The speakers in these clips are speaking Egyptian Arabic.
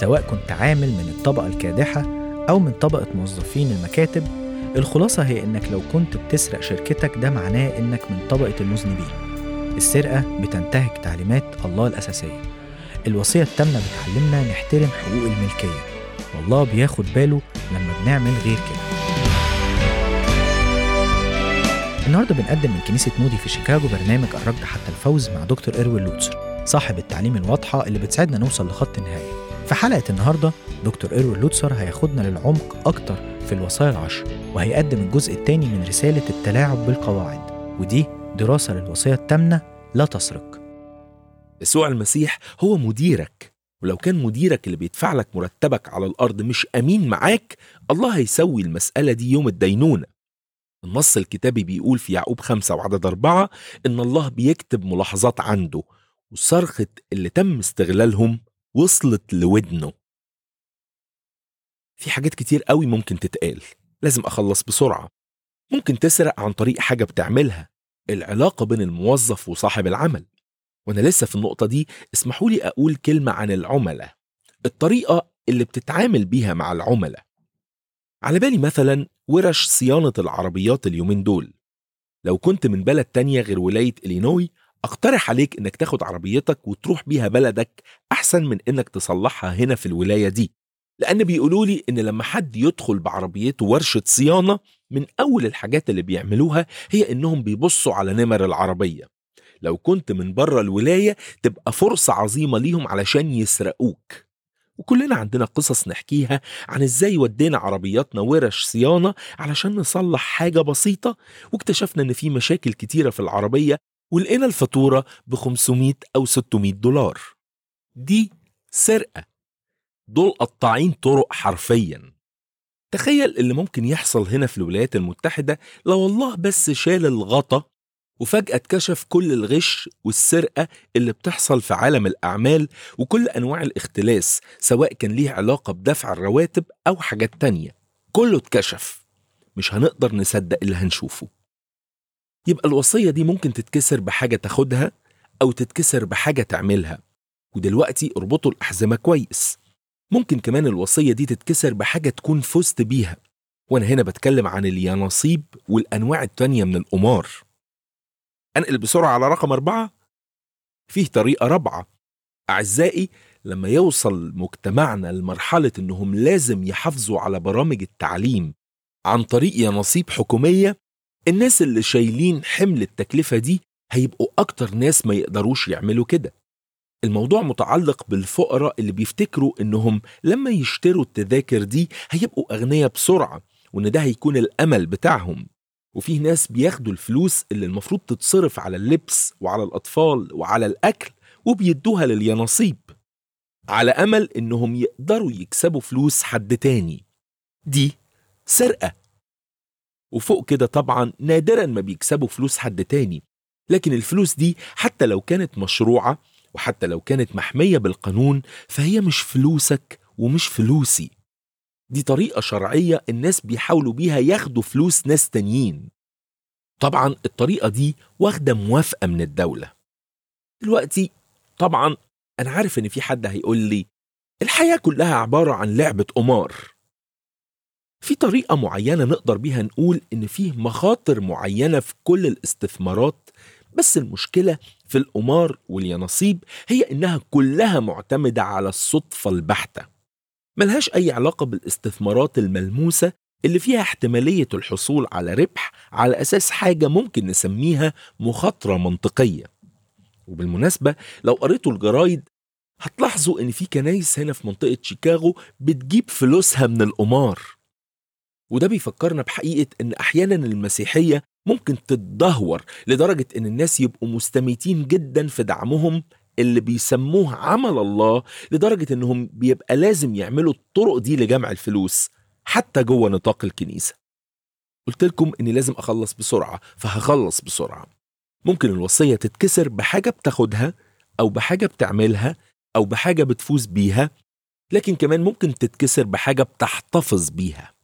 سواء كنت عامل من الطبقة الكادحة أو من طبقة موظفين المكاتب الخلاصة هي إنك لو كنت بتسرق شركتك ده معناه إنك من طبقة المذنبين السرقة بتنتهك تعليمات الله الأساسية الوصية التامنة بتعلمنا نحترم حقوق الملكية والله بياخد باله لما بنعمل غير كده النهارده بنقدم من كنيسة مودي في شيكاغو برنامج الركض حتى الفوز مع دكتور إروين لوتسر صاحب التعليم الواضحة اللي بتساعدنا نوصل لخط النهاية في حلقة النهاردة دكتور إروين لوتسر هياخدنا للعمق أكتر في الوصايا العشر وهيقدم الجزء الثاني من رسالة التلاعب بالقواعد ودي دراسة للوصية التامنة لا تسرق يسوع المسيح هو مديرك ولو كان مديرك اللي بيدفع لك مرتبك على الأرض مش أمين معاك الله هيسوي المسألة دي يوم الدينونة النص الكتابي بيقول في يعقوب خمسة وعدد أربعة إن الله بيكتب ملاحظات عنده وصرخة اللي تم استغلالهم وصلت لودنه في حاجات كتير قوي ممكن تتقال لازم أخلص بسرعة ممكن تسرق عن طريق حاجة بتعملها العلاقة بين الموظف وصاحب العمل وأنا لسه في النقطة دي اسمحوا لي أقول كلمة عن العملاء الطريقة اللي بتتعامل بيها مع العملاء على بالي مثلا ورش صيانة العربيات اليومين دول لو كنت من بلد تانية غير ولاية إلينوي أقترح عليك إنك تاخد عربيتك وتروح بيها بلدك أحسن من إنك تصلحها هنا في الولاية دي لأن بيقولوا لي إن لما حد يدخل بعربيته ورشة صيانة من أول الحاجات اللي بيعملوها هي إنهم بيبصوا على نمر العربية لو كنت من بره الولاية تبقى فرصة عظيمة ليهم علشان يسرقوك وكلنا عندنا قصص نحكيها عن ازاي ودينا عربياتنا ورش صيانة علشان نصلح حاجة بسيطة واكتشفنا ان في مشاكل كتيرة في العربية ولقينا الفاتورة ب 500 أو 600 دولار دي سرقة دول قطاعين طرق حرفيا تخيل اللي ممكن يحصل هنا في الولايات المتحدة لو الله بس شال الغطا وفجأة اتكشف كل الغش والسرقة اللي بتحصل في عالم الأعمال وكل أنواع الاختلاس سواء كان ليه علاقة بدفع الرواتب أو حاجات تانية كله اتكشف مش هنقدر نصدق اللي هنشوفه يبقى الوصية دي ممكن تتكسر بحاجة تاخدها أو تتكسر بحاجة تعملها ودلوقتي اربطوا الأحزمة كويس ممكن كمان الوصية دي تتكسر بحاجة تكون فزت بيها وأنا هنا بتكلم عن اليانصيب والأنواع التانية من القمار أنقل بسرعة على رقم أربعة فيه طريقة رابعة أعزائي لما يوصل مجتمعنا لمرحلة إنهم لازم يحافظوا على برامج التعليم عن طريق يناصيب حكومية الناس اللي شايلين حمل التكلفة دي هيبقوا أكتر ناس ما يقدروش يعملوا كده الموضوع متعلق بالفقراء اللي بيفتكروا إنهم لما يشتروا التذاكر دي هيبقوا أغنياء بسرعة وإن ده هيكون الأمل بتاعهم وفيه ناس بياخدوا الفلوس اللي المفروض تتصرف على اللبس وعلى الأطفال وعلى الأكل وبيدوها لليناصيب على أمل إنهم يقدروا يكسبوا فلوس حد تاني دي سرقة وفوق كده طبعا نادرا ما بيكسبوا فلوس حد تاني لكن الفلوس دي حتى لو كانت مشروعة وحتى لو كانت محمية بالقانون فهي مش فلوسك ومش فلوسي دي طريقة شرعية الناس بيحاولوا بيها ياخدوا فلوس ناس تانيين طبعا الطريقة دي واخدة موافقة من الدولة دلوقتي طبعا أنا عارف إن في حد هيقول لي الحياة كلها عبارة عن لعبة قمار في طريقة معينة نقدر بيها نقول إن فيه مخاطر معينة في كل الاستثمارات بس المشكلة في القمار واليانصيب هي إنها كلها معتمدة على الصدفة البحتة ملهاش أي علاقة بالاستثمارات الملموسة اللي فيها احتمالية الحصول على ربح على أساس حاجة ممكن نسميها مخاطرة منطقية وبالمناسبة لو قريتوا الجرايد هتلاحظوا إن في كنايس هنا في منطقة شيكاغو بتجيب فلوسها من القمار وده بيفكرنا بحقيقة إن أحيانا المسيحية ممكن تتدهور لدرجة إن الناس يبقوا مستميتين جدا في دعمهم اللي بيسموه عمل الله لدرجة إنهم بيبقى لازم يعملوا الطرق دي لجمع الفلوس حتى جوه نطاق الكنيسة قلت لكم إني لازم أخلص بسرعة فهخلص بسرعة ممكن الوصية تتكسر بحاجة بتاخدها أو بحاجة بتعملها أو بحاجة بتفوز بيها لكن كمان ممكن تتكسر بحاجة بتحتفظ بيها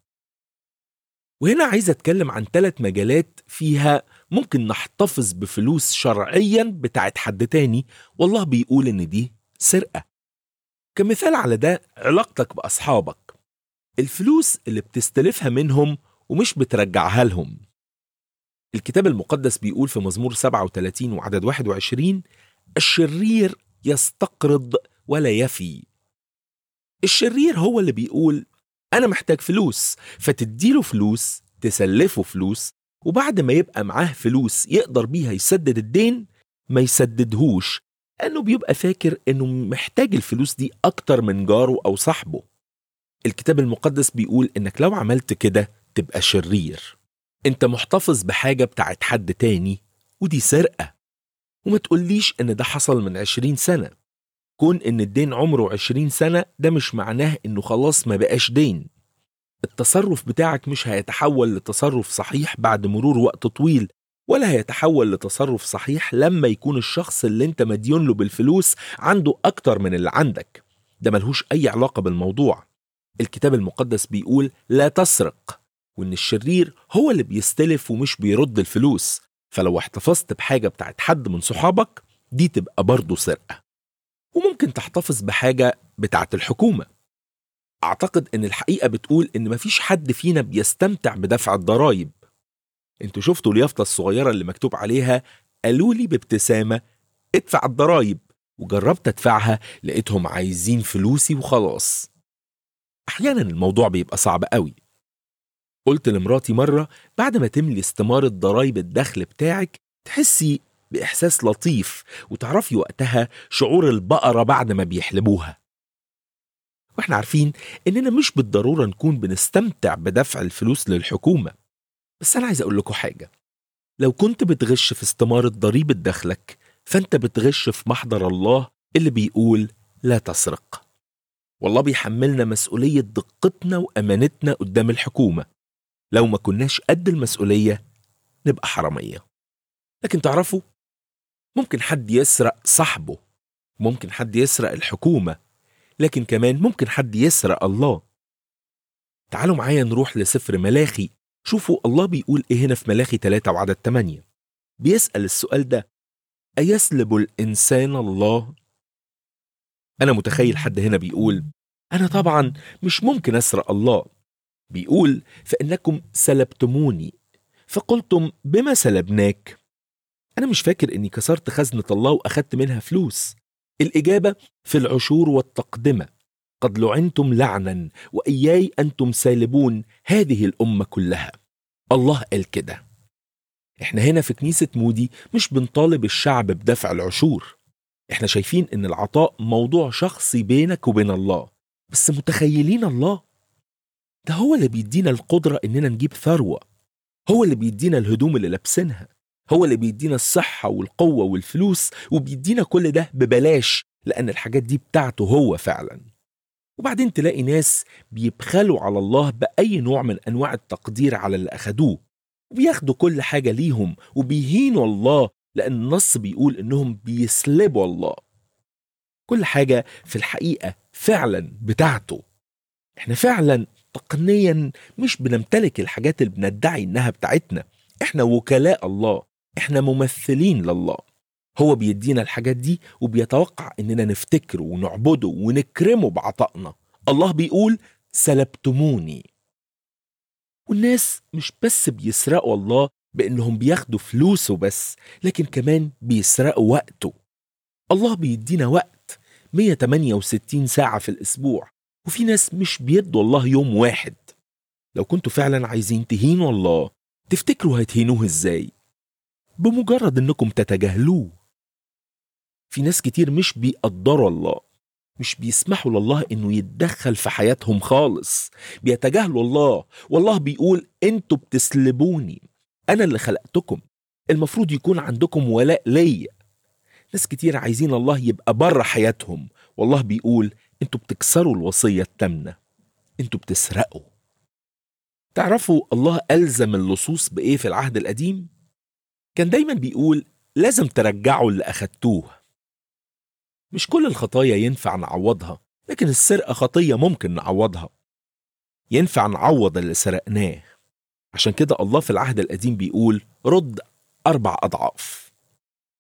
وهنا عايز أتكلم عن ثلاث مجالات فيها ممكن نحتفظ بفلوس شرعيا بتاعت حد تاني والله بيقول إن دي سرقة كمثال على ده علاقتك بأصحابك الفلوس اللي بتستلفها منهم ومش بترجعها لهم الكتاب المقدس بيقول في مزمور 37 وعدد 21 الشرير يستقرض ولا يفي الشرير هو اللي بيقول أنا محتاج فلوس فتديله فلوس تسلفه فلوس وبعد ما يبقى معاه فلوس يقدر بيها يسدد الدين ما يسددهوش لأنه بيبقى فاكر إنه محتاج الفلوس دي أكتر من جاره أو صاحبه الكتاب المقدس بيقول إنك لو عملت كده تبقى شرير انت محتفظ بحاجة بتاعت حد تاني ودي سرقة وما تقوليش ان ده حصل من عشرين سنة كون ان الدين عمره عشرين سنة ده مش معناه انه خلاص ما بقاش دين التصرف بتاعك مش هيتحول لتصرف صحيح بعد مرور وقت طويل ولا هيتحول لتصرف صحيح لما يكون الشخص اللي انت مديون له بالفلوس عنده اكتر من اللي عندك ده ملهوش اي علاقة بالموضوع الكتاب المقدس بيقول لا تسرق وإن الشرير هو اللي بيستلف ومش بيرد الفلوس فلو احتفظت بحاجة بتاعت حد من صحابك دي تبقى برضه سرقة وممكن تحتفظ بحاجة بتاعت الحكومة أعتقد إن الحقيقة بتقول إن مفيش حد فينا بيستمتع بدفع الضرايب انتوا شفتوا اليافطة الصغيرة اللي مكتوب عليها قالوا لي بابتسامة ادفع الضرايب وجربت ادفعها لقيتهم عايزين فلوسي وخلاص أحيانا الموضوع بيبقى صعب قوي قلت لمراتي مرة بعد ما تملي استمارة ضرايب الدخل بتاعك تحسي بإحساس لطيف وتعرفي وقتها شعور البقرة بعد ما بيحلبوها واحنا عارفين اننا مش بالضرورة نكون بنستمتع بدفع الفلوس للحكومة بس انا عايز اقول لكم حاجة لو كنت بتغش في استمارة ضريبة دخلك فانت بتغش في محضر الله اللي بيقول لا تسرق والله بيحملنا مسؤولية دقتنا وأمانتنا قدام الحكومة لو ما كناش قد المسؤولية نبقى حرامية لكن تعرفوا ممكن حد يسرق صاحبه ممكن حد يسرق الحكومة لكن كمان ممكن حد يسرق الله تعالوا معايا نروح لسفر ملاخي شوفوا الله بيقول ايه هنا في ملاخي 3 وعدد 8 بيسأل السؤال ده أيسلب الإنسان الله؟ أنا متخيل حد هنا بيقول أنا طبعا مش ممكن أسرق الله بيقول فإنكم سلبتموني فقلتم بما سلبناك أنا مش فاكر إني كسرت خزنة الله وأخدت منها فلوس الإجابة في العشور والتقدمة قد لعنتم لعنا وإياي أنتم سالبون هذه الأمة كلها الله قال كده احنا هنا في كنيسة مودي مش بنطالب الشعب بدفع العشور احنا شايفين ان العطاء موضوع شخصي بينك وبين الله بس متخيلين الله ده هو اللي بيدينا القدرة اننا نجيب ثروة هو اللي بيدينا الهدوم اللي لابسينها هو اللي بيدينا الصحة والقوة والفلوس وبيدينا كل ده ببلاش لأن الحاجات دي بتاعته هو فعلا وبعدين تلاقي ناس بيبخلوا على الله بأي نوع من أنواع التقدير على اللي أخدوه وبياخدوا كل حاجة ليهم وبيهينوا الله لأن النص بيقول إنهم بيسلبوا الله كل حاجة في الحقيقة فعلا بتاعته احنا فعلا تقنيا مش بنمتلك الحاجات اللي بندعي إنها بتاعتنا احنا وكلاء الله احنا ممثلين لله هو بيدينا الحاجات دي وبيتوقع اننا نفتكره ونعبده ونكرمه بعطائنا الله بيقول سلبتموني والناس مش بس بيسرقوا الله بانهم بياخدوا فلوسه بس لكن كمان بيسرقوا وقته الله بيدينا وقت 168 ساعة في الأسبوع وفي ناس مش بيدوا الله يوم واحد لو كنتوا فعلا عايزين تهينوا الله تفتكروا هتهينوه ازاي بمجرد انكم تتجاهلوه في ناس كتير مش بيقدروا الله مش بيسمحوا لله انه يتدخل في حياتهم خالص بيتجاهلوا الله والله بيقول انتوا بتسلبوني انا اللي خلقتكم المفروض يكون عندكم ولاء ليا ناس كتير عايزين الله يبقى بره حياتهم والله بيقول انتوا بتكسروا الوصية التامنة انتوا بتسرقوا تعرفوا الله ألزم اللصوص بإيه في العهد القديم؟ كان دايما بيقول لازم ترجعوا اللي أخدتوه مش كل الخطايا ينفع نعوضها لكن السرقة خطية ممكن نعوضها ينفع نعوض اللي سرقناه عشان كده الله في العهد القديم بيقول رد أربع أضعاف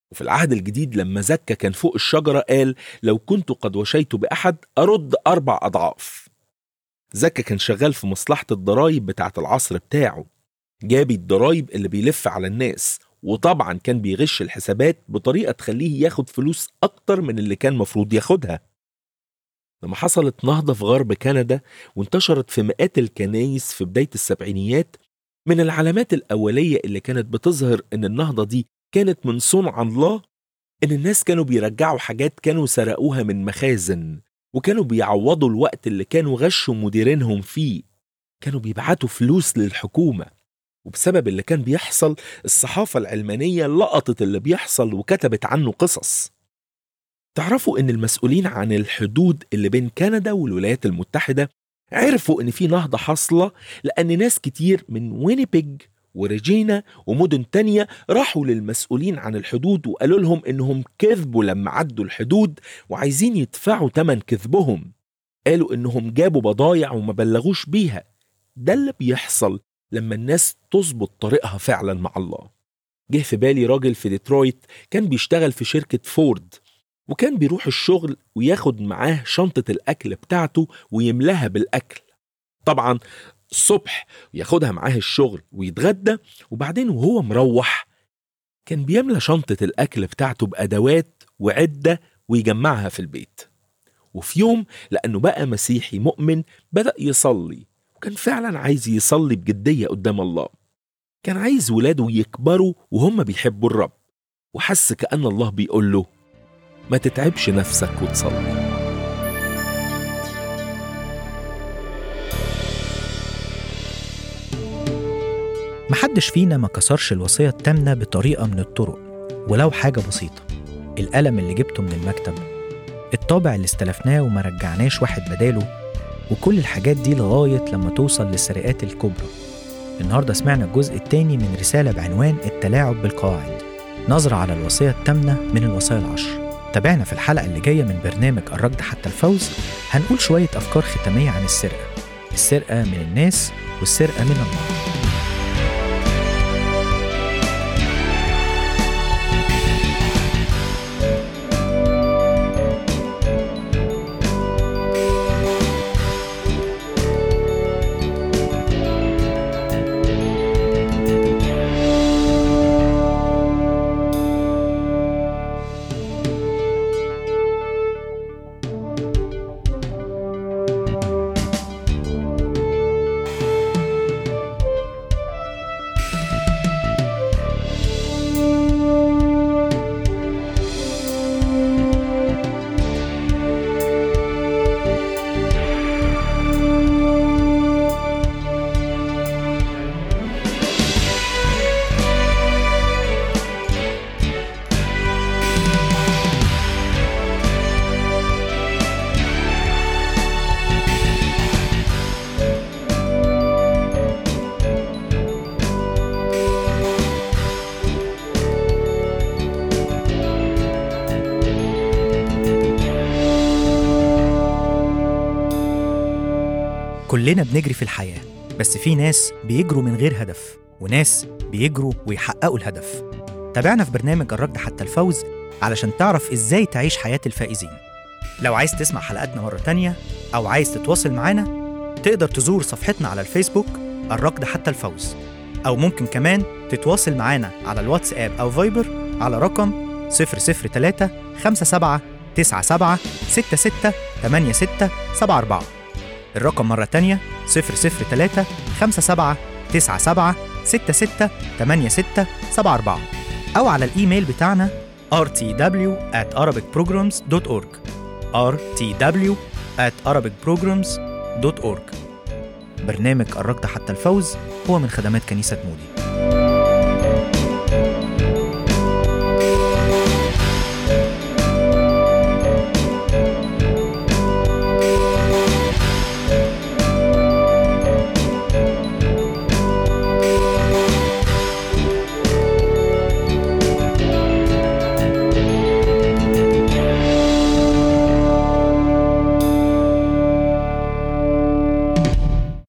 وفي العهد الجديد لما زكى كان فوق الشجرة قال لو كنت قد وشيت بأحد أرد أربع أضعاف زكا كان شغال في مصلحة الضرايب بتاعة العصر بتاعه جابي الضرايب اللي بيلف على الناس وطبعا كان بيغش الحسابات بطريقة تخليه ياخد فلوس أكتر من اللي كان مفروض ياخدها لما حصلت نهضة في غرب كندا وانتشرت في مئات الكنايس في بداية السبعينيات من العلامات الأولية اللي كانت بتظهر إن النهضة دي كانت من صنع الله إن الناس كانوا بيرجعوا حاجات كانوا سرقوها من مخازن وكانوا بيعوضوا الوقت اللي كانوا غشوا مديرينهم فيه كانوا بيبعتوا فلوس للحكومة وبسبب اللي كان بيحصل الصحافة العلمانية لقطت اللي بيحصل وكتبت عنه قصص تعرفوا ان المسؤولين عن الحدود اللي بين كندا والولايات المتحدة عرفوا ان في نهضة حاصلة لان ناس كتير من وينيبيج وريجينا ومدن تانية راحوا للمسؤولين عن الحدود وقالوا لهم انهم كذبوا لما عدوا الحدود وعايزين يدفعوا تمن كذبهم قالوا انهم جابوا بضايع وما بلغوش بيها ده اللي بيحصل لما الناس تظبط طريقها فعلا مع الله جه في بالي راجل في ديترويت كان بيشتغل في شركة فورد وكان بيروح الشغل وياخد معاه شنطة الأكل بتاعته ويملاها بالأكل طبعا الصبح ياخدها معاه الشغل ويتغدى وبعدين وهو مروح كان بيملى شنطة الأكل بتاعته بأدوات وعدة ويجمعها في البيت وفي يوم لأنه بقى مسيحي مؤمن بدأ يصلي وكان فعلا عايز يصلي بجدية قدام الله كان عايز ولاده يكبروا وهم بيحبوا الرب وحس كأن الله بيقول له ما تتعبش نفسك وتصلي محدش فينا ما كسرش الوصية التامنة بطريقة من الطرق ولو حاجة بسيطة القلم اللي جبته من المكتب الطابع اللي استلفناه وما رجعناش واحد بداله وكل الحاجات دي لغاية لما توصل للسرقات الكبرى النهاردة سمعنا الجزء الثاني من رسالة بعنوان التلاعب بالقواعد نظرة على الوصية التامنة من الوصايا العشر تابعنا في الحلقة اللي جاية من برنامج الركض حتى الفوز هنقول شوية أفكار ختامية عن السرقة السرقة من الناس والسرقة من الله كلنا بنجري في الحياة بس في ناس بيجروا من غير هدف وناس بيجروا ويحققوا الهدف تابعنا في برنامج الركض حتى الفوز علشان تعرف ازاي تعيش حياة الفائزين لو عايز تسمع حلقاتنا مرة تانية أو عايز تتواصل معانا تقدر تزور صفحتنا على الفيسبوك الركض حتى الفوز أو ممكن كمان تتواصل معانا على الواتساب أو فايبر على رقم 003 57 97 66 86 74 الرقم مرة تانية 003 57 97 66 86 74 أو على الإيميل بتاعنا rtw at arabicprograms.org rtw at arabicprograms.org برنامج الركض حتى الفوز هو من خدمات كنيسة مودي